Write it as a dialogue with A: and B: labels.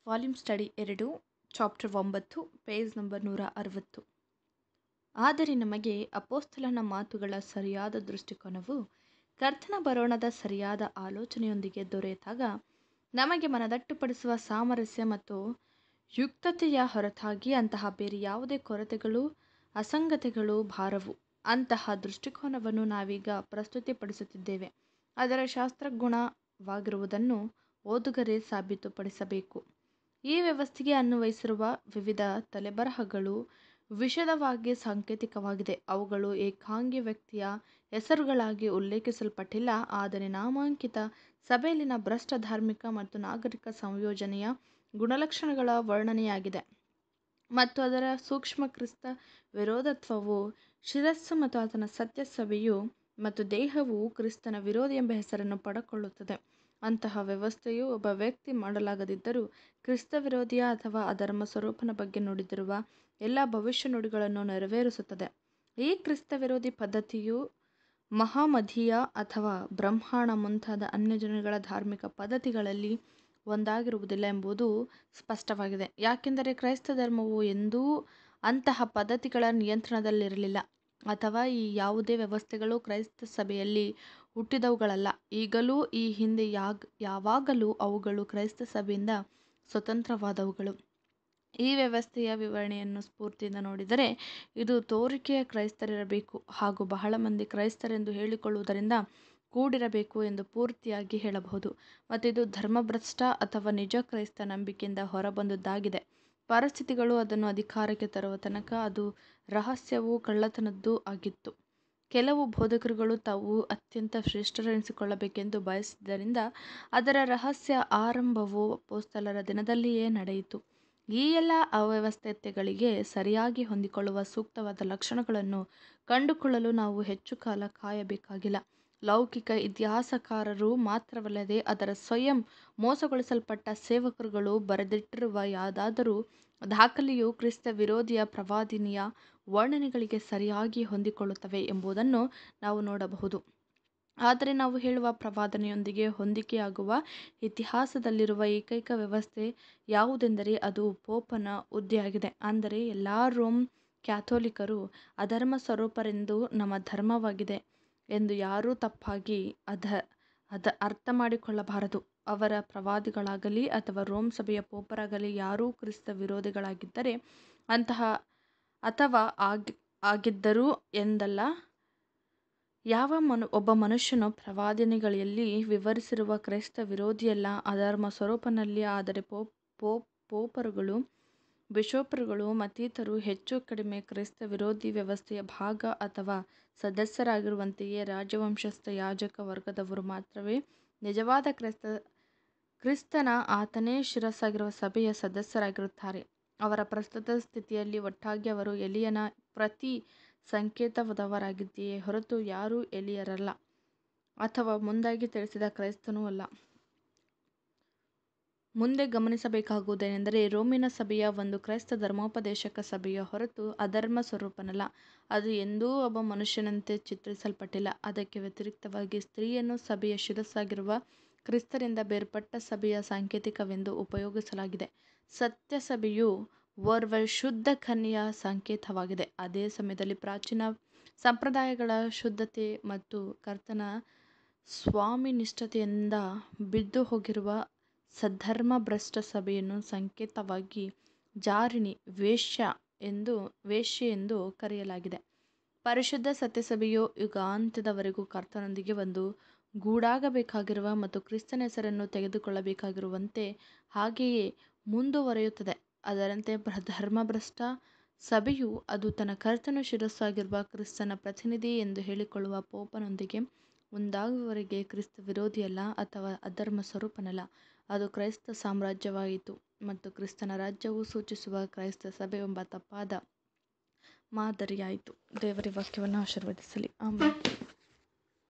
A: volume study ಎರಡು chapter ಒಂಬತ್ತು page number ನೂರ ಅರವತ್ತು ಆದರೆ ನಮಗೆ ಅಪೋಸ್ತಲನ ಮಾತುಗಳ ಸರಿಯಾದ ದೃಷ್ಟಿಕೋನವು ಕರ್ತನ ಬರೋಣದ ಸರಿಯಾದ ಆಲೋಚನೆಯೊಂದಿಗೆ ದೊರೆತಾಗ ನಮಗೆ ಮನದಟ್ಟುಪಡಿಸುವ ಸಾಮರಸ್ಯ ಮತ್ತು ಯುಕ್ತತೆಯ ಹೊರತಾಗಿ ಅಂತಹ ಬೇರೆ ಯಾವುದೇ ಕೊರತೆಗಳು ಅಸಂಗತಿಗಳು ಭಾರವು ಅಂತಹ ದೃಷ್ಟಿಕೋನವನ್ನು ನಾವೀಗ ಪ್ರಸ್ತುತಿಪಡಿಸುತ್ತಿದ್ದೇವೆ ಅದರ ಶಾಸ್ತ್ರಗುಣವಾಗಿರುವುದನ್ನು ಓದುಗರೇ ಸಾಬೀತುಪಡಿಸಬೇಕು ಈ ವ್ಯವಸ್ಥೆಗೆ ಅನ್ವಯಿಸಿರುವ ವಿವಿಧ ತಲೆಬರಹಗಳು ವಿಶದವಾಗಿ ಸಾಂಕೇತಿಕವಾಗಿದೆ ಅವುಗಳು ಏಕಾಂಗಿ ವ್ಯಕ್ತಿಯ ಹೆಸರುಗಳಾಗಿ ಉಲ್ಲೇಖಿಸಲ್ಪಟ್ಟಿಲ್ಲ ಆದರೆ ನಾಮಾಂಕಿತ ಸಭೆಯಲ್ಲಿನ ಭ್ರಷ್ಟ ಧಾರ್ಮಿಕ ಮತ್ತು ನಾಗರಿಕ ಸಂಯೋಜನೆಯ ಗುಣಲಕ್ಷಣಗಳ ವರ್ಣನೆಯಾಗಿದೆ ಮತ್ತು ಅದರ ಸೂಕ್ಷ್ಮ ಕ್ರಿಸ್ತ ವಿರೋಧತ್ವವು ಶಿರಸ್ಸು ಮತ್ತು ಆತನ ಸತ್ಯ ಸಭೆಯು ಮತ್ತು ದೇಹವು ಕ್ರಿಸ್ತನ ವಿರೋಧಿ ಎಂಬ ಹೆಸರನ್ನು ಪಡೆದುಕೊಳ್ಳುತ್ತದೆ ಅಂತಹ ವ್ಯವಸ್ಥೆಯು ಒಬ್ಬ ವ್ಯಕ್ತಿ ಮಾಡಲಾಗದಿದ್ದರೂ ಕ್ರಿಸ್ತ ವಿರೋಧಿಯ ಅಥವಾ ಅಧರ್ಮ ಸ್ವರೂಪನ ಬಗ್ಗೆ ನುಡಿದಿರುವ ಎಲ್ಲ ಭವಿಷ್ಯ ನುಡಿಗಳನ್ನು ನೆರವೇರಿಸುತ್ತದೆ ಈ ಕ್ರಿಸ್ತ ವಿರೋಧಿ ಪದ್ಧತಿಯು ಮಹಾಮಧಿಯ ಅಥವಾ ಬ್ರಹ್ಮಾಣ ಮುಂತಾದ ಅನ್ಯಜನಗಳ ಧಾರ್ಮಿಕ ಪದ್ಧತಿಗಳಲ್ಲಿ ಒಂದಾಗಿರುವುದಿಲ್ಲ ಎಂಬುದು ಸ್ಪಷ್ಟವಾಗಿದೆ ಯಾಕೆಂದರೆ ಕ್ರೈಸ್ತ ಧರ್ಮವು ಎಂದೂ ಅಂತಹ ಪದ್ಧತಿಗಳ ನಿಯಂತ್ರಣದಲ್ಲಿರಲಿಲ್ಲ ಅಥವಾ ಈ ಯಾವುದೇ ವ್ಯವಸ್ಥೆಗಳು ಕ್ರೈಸ್ತ ಸಭೆಯಲ್ಲಿ ಹುಟ್ಟಿದವುಗಳಲ್ಲ ಈಗಲೂ ಈ ಹಿಂದೆ ಯಾಗ್ ಯಾವಾಗಲೂ ಅವುಗಳು ಕ್ರೈಸ್ತ ಸಭೆಯಿಂದ ಸ್ವತಂತ್ರವಾದವುಗಳು ಈ ವ್ಯವಸ್ಥೆಯ ವಿವರಣೆಯನ್ನು ಸ್ಫೂರ್ತಿಯಿಂದ ನೋಡಿದರೆ ಇದು ತೋರಿಕೆಯ ಕ್ರೈಸ್ತರಿರಬೇಕು ಹಾಗೂ ಬಹಳ ಮಂದಿ ಕ್ರೈಸ್ತರೆಂದು ಹೇಳಿಕೊಳ್ಳುವುದರಿಂದ ಕೂಡಿರಬೇಕು ಎಂದು ಪೂರ್ತಿಯಾಗಿ ಹೇಳಬಹುದು ಮತ್ತು ಇದು ಧರ್ಮಭ್ರಷ್ಟ ಅಥವಾ ನಿಜ ಕ್ರೈಸ್ತ ನಂಬಿಕೆಯಿಂದ ಹೊರಬಂದದ್ದಾಗಿದೆ ಪರಿಸ್ಥಿತಿಗಳು ಅದನ್ನು ಅಧಿಕಾರಕ್ಕೆ ತರುವ ತನಕ ಅದು ರಹಸ್ಯವೂ ಕಳ್ಳತನದ್ದೂ ಆಗಿತ್ತು ಕೆಲವು ಬೋಧಕರುಗಳು ತಾವು ಅತ್ಯಂತ ಶ್ರೇಷ್ಠರೆನಿಸಿಕೊಳ್ಳಬೇಕೆಂದು ಬಯಸಿದ್ದರಿಂದ ಅದರ ರಹಸ್ಯ ಆರಂಭವು ಅಪೋಸ್ತಲರ ದಿನದಲ್ಲಿಯೇ ನಡೆಯಿತು ಈ ಎಲ್ಲ ಅವ್ಯವಸ್ಥೆಗಳಿಗೆ ಸರಿಯಾಗಿ ಹೊಂದಿಕೊಳ್ಳುವ ಸೂಕ್ತವಾದ ಲಕ್ಷಣಗಳನ್ನು ಕಂಡುಕೊಳ್ಳಲು ನಾವು ಹೆಚ್ಚು ಕಾಲ ಕಾಯಬೇಕಾಗಿಲ್ಲ ಲೌಕಿಕ ಇತಿಹಾಸಕಾರರು ಮಾತ್ರವಲ್ಲದೆ ಅದರ ಸ್ವಯಂ ಮೋಸಗೊಳಿಸಲ್ಪಟ್ಟ ಸೇವಕರುಗಳು ಬರೆದಿಟ್ಟಿರುವ ಯಾವುದಾದರೂ ದಾಖಲೆಯು ಕ್ರಿಸ್ತ ವಿರೋಧಿಯ ಪ್ರವಾದಿನಿಯ ವರ್ಣನೆಗಳಿಗೆ ಸರಿಯಾಗಿ ಹೊಂದಿಕೊಳ್ಳುತ್ತವೆ ಎಂಬುದನ್ನು ನಾವು ನೋಡಬಹುದು ಆದರೆ ನಾವು ಹೇಳುವ ಪ್ರವಾದನೆಯೊಂದಿಗೆ ಹೊಂದಿಕೆಯಾಗುವ ಇತಿಹಾಸದಲ್ಲಿರುವ ಏಕೈಕ ವ್ಯವಸ್ಥೆ ಯಾವುದೆಂದರೆ ಅದು ಪೋಪನ ಹುದ್ದೆಯಾಗಿದೆ ಅಂದರೆ ಎಲ್ಲ ರೋಮ್ ಕ್ಯಾಥೋಲಿಕರು ಅಧರ್ಮ ಸ್ವರೂಪರೆಂದು ನಮ್ಮ ಧರ್ಮವಾಗಿದೆ ಎಂದು ಯಾರೂ ತಪ್ಪಾಗಿ ಅಧ ಅದ ಅರ್ಥ ಮಾಡಿಕೊಳ್ಳಬಾರದು ಅವರ ಪ್ರವಾದಿಗಳಾಗಲಿ ಅಥವಾ ರೋಮ್ ಸಭೆಯ ಪೋಪರಾಗಲಿ ಯಾರೂ ಕ್ರಿಸ್ತ ವಿರೋಧಿಗಳಾಗಿದ್ದರೆ ಅಂತಹ ಅಥವಾ ಆಗಿ ಆಗಿದ್ದರು ಎಂದಲ್ಲ ಯಾವ ಮನು ಒಬ್ಬ ಮನುಷ್ಯನು ಪ್ರವಾದನೆಗಳಲ್ಲಿ ವಿವರಿಸಿರುವ ಕ್ರೈಸ್ತ ವಿರೋಧಿಯಲ್ಲ ಅಧರ್ಮ ಸ್ವರೂಪನಲ್ಲಿ ಆದರೆ ಪೋಪ್ ಪೋಪ್ ಪೋಪರುಗಳು ಬಿಷೋಪರುಗಳು ಮತ್ತಿತರರು ಹೆಚ್ಚು ಕಡಿಮೆ ಕ್ರೈಸ್ತ ವಿರೋಧಿ ವ್ಯವಸ್ಥೆಯ ಭಾಗ ಅಥವಾ ಸದಸ್ಯರಾಗಿರುವಂತೆಯೇ ರಾಜವಂಶಸ್ಥ ಯಾಜಕ ವರ್ಗದವರು ಮಾತ್ರವೇ ನಿಜವಾದ ಕ್ರೈಸ್ತ ಕ್ರಿಸ್ತನ ಆತನೇ ಶಿರಸ್ಸಾಗಿರುವ ಸಭೆಯ ಸದಸ್ಯರಾಗಿರುತ್ತಾರೆ ಅವರ ಪ್ರಸ್ತುತ ಸ್ಥಿತಿಯಲ್ಲಿ ಒಟ್ಟಾಗಿ ಅವರು ಎಲಿಯನ ಪ್ರತಿ ಸಂಕೇತವಾದವರಾಗಿದೆಯೇ ಹೊರತು ಯಾರೂ ಎಲಿಯರಲ್ಲ ಅಥವಾ ಮುಂದಾಗಿ ತಿಳಿಸಿದ ಕ್ರೈಸ್ತನೂ ಅಲ್ಲ ಮುಂದೆ ಗಮನಿಸಬೇಕಾಗುವುದೇನೆಂದರೆ ರೋಮಿನ ಸಭೆಯ ಒಂದು ಕ್ರೈಸ್ತ ಧರ್ಮೋಪದೇಶಕ ಸಭೆಯ ಹೊರತು ಅಧರ್ಮ ಸ್ವರೂಪನಲ್ಲ ಅದು ಎಂದೂ ಒಬ್ಬ ಮನುಷ್ಯನಂತೆ ಚಿತ್ರಿಸಲ್ಪಟ್ಟಿಲ್ಲ ಅದಕ್ಕೆ ವ್ಯತಿರಿಕ್ತವಾಗಿ ಸ್ತ್ರೀಯನ್ನು ಸಭೆಯ ಶಿರಸ್ಸಾಗಿರುವ ಕ್ರಿಸ್ತರಿಂದ ಬೇರ್ಪಟ್ಟ ಸಭೆಯ ಸಾಂಕೇತಿಕವೆಂದು ಉಪಯೋಗಿಸಲಾಗಿದೆ ಸತ್ಯ ಸಭೆಯು ಓರ್ವ ಶುದ್ಧ ಕನ್ಯೆಯ ಸಂಕೇತವಾಗಿದೆ ಅದೇ ಸಮಯದಲ್ಲಿ ಪ್ರಾಚೀನ ಸಂಪ್ರದಾಯಗಳ ಶುದ್ಧತೆ ಮತ್ತು ಕರ್ತನ ಸ್ವಾಮಿನಿಷ್ಠತೆಯಿಂದ ಬಿದ್ದು ಹೋಗಿರುವ ಸದ್ಧರ್ಮಭ್ರಷ್ಟ ಸಭೆಯನ್ನು ಸಂಕೇತವಾಗಿ ಜಾರಿಣಿ ವೇಶ್ಯ ಎಂದು ವೇಶ್ಯೆ ಎಂದು ಕರೆಯಲಾಗಿದೆ ಪರಿಶುದ್ಧ ಸತ್ಯಸಭೆಯು ಯುಗಾಂತ್ಯದವರೆಗೂ ಕರ್ತನೊಂದಿಗೆ ಒಂದು ಗೂಡಾಗಬೇಕಾಗಿರುವ ಮತ್ತು ಕ್ರಿಸ್ತನ ಹೆಸರನ್ನು ತೆಗೆದುಕೊಳ್ಳಬೇಕಾಗಿರುವಂತೆ ಹಾಗೆಯೇ ಮುಂದುವರಿಯುತ್ತದೆ ಅದರಂತೆ ಧರ್ಮಭ್ರಷ್ಟ ಸಭೆಯು ಅದು ತನ್ನ ಕರ್ತನ ಶಿರಸ್ಸಾಗಿರುವ ಕ್ರಿಸ್ತನ ಪ್ರತಿನಿಧಿ ಎಂದು ಹೇಳಿಕೊಳ್ಳುವ ಪೋಪನೊಂದಿಗೆ ಒಂದಾಗುವವರೆಗೆ ಕ್ರಿಸ್ತ ವಿರೋಧಿಯಲ್ಲ ಅಥವಾ ಅಧರ್ಮ ಸ್ವರೂಪನಲ್ಲ ಅದು ಕ್ರೈಸ್ತ ಸಾಮ್ರಾಜ್ಯವಾಯಿತು ಮತ್ತು ಕ್ರಿಸ್ತನ ರಾಜ್ಯವು ಸೂಚಿಸುವ ಕ್ರೈಸ್ತ ಸಭೆ ಎಂಬ ತಪ್ಪಾದ ಮಾದರಿಯಾಯಿತು ದೇವರ ವಾಕ್ಯವನ್ನು ಆಶೀರ್ವದಿಸಲಿ ಆಮೇಲೆ